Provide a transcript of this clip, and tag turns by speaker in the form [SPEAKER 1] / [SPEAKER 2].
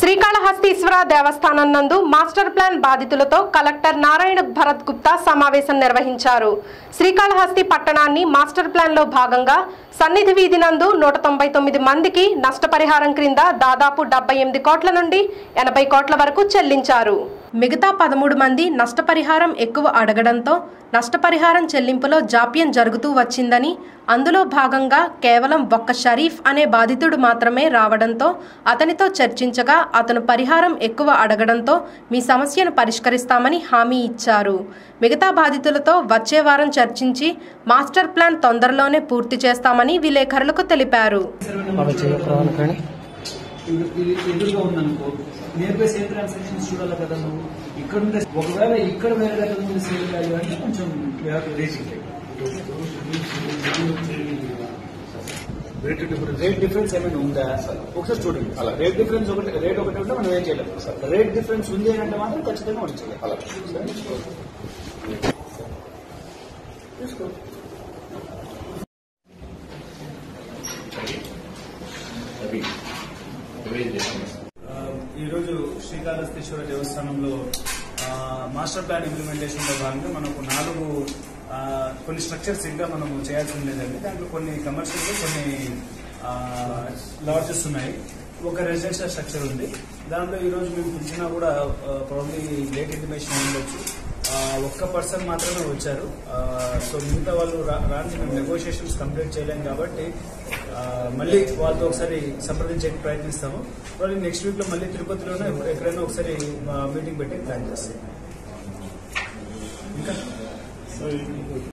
[SPEAKER 1] శ్రీకాళహస్తీశ్వర దేవస్థానం నందు master plan బాధితులతో కలెక్టర్ నారాయణ భరత్ గుప్తా సమావేశం నిర్వహించారు శ్రీకాళహస్తి పట్టణాన్ని మాస్టర్ ప్లాన్ లో భాగంగా సన్నిధి వీధి నందు నూట తొంభై తొమ్మిది మందికి నష్టపరిహారం క్రింద దాదాపు డెబ్బై ఎనిమిది కోట్ల నుండి ఎనభై కోట్ల వరకు చెల్లించారు మిగతా పదమూడు మంది నష్టపరిహారం ఎక్కువ అడగడంతో నష్టపరిహారం చెల్లింపులో జాప్యం జరుగుతూ వచ్చిందని అందులో భాగంగా కేవలం ఒక్క షరీఫ్ అనే బాధితుడు మాత్రమే రావడంతో అతనితో చర్చించగా అతను పరిహారం ఎక్కువ అడగడంతో మీ సమస్యను పరిష్కరిస్తామని హామీ ఇచ్చారు మిగతా బాధితులతో వచ్చే వారం చర్చించి మాస్టర్ ప్లాన్ తొందరలోనే పూర్తి చేస్తామని విలేకరులకు తెలిపారు
[SPEAKER 2] అవి చేయకపోవడానికి
[SPEAKER 3] ఇది ఇది ఎదురుగా ఉందనుకో నియర్ బై సేమ్ ట్రాన్సాక్షన్స్ చూడాలి కదా నువ్వు ఇక్కడ ఉండే ఒకవేళ ఇక్కడ వేరే దగ్గర నుండి సేల్ వాల్యూ అంటే కొంచెం రేట్ డిఫరెన్స్ ఏమైనా ఉందా ఒకసారి చూడండి అలా రేట్ డిఫరెన్స్ ఒకటి రేట్ ఒకటి ఉంటే మనం ఏం చేయలేము రేట్ డిఫరెన్స్ ఉంది అని అంటే మాత్రం ఖచ్చితంగా మనం చేయాలి అలా తీసుకో
[SPEAKER 4] ఆ, ఈరోజు శ్రీకాళహస్తీశ్వర దేవస్థానంలో ఆ, మాస్టర్ ప్లాన్ ఇంప్లిమెంటేషన్ లో భాగంగా మనకు నాలుగు ఆ, కొన్ని స్ట్రక్చర్స్ ఇంకా మనం చేయాల్సి ఉండేదండి దాంట్లో కొన్ని కమర్షియల్ కొన్ని లాడ్జెస్ ఉన్నాయి ఒక రెసిడెన్షియల్ స్ట్రక్చర్ ఉంది దాంట్లో ఈ రోజు మేము పిలిచినా కూడా ప్రాబ్లీ లేట్ ఇంటిమేషన్ ఉండొచ్చు ఆ, ఒక్క పర్సన్ మాత్రమే వచ్చారు ఆ, సో మిగతా వాళ్ళు రా- రాని మేము నెగోషియేషన్స్ కంప్లీట్ చేయలేం కాబట్టి ఆ, మళ్ళీ వాళ్ళతో ఒకసారి సంప్రదించే ప్రయత్నిస్తాము వాళ్ళు నెక్స్ట్ వీక్ లో మళ్ళీ తిరుపతిలోనే ఎక్కడైనా ఒకసారి మీటింగ్ పెట్టి ప్లాన్ చేస్తాం ఇంకా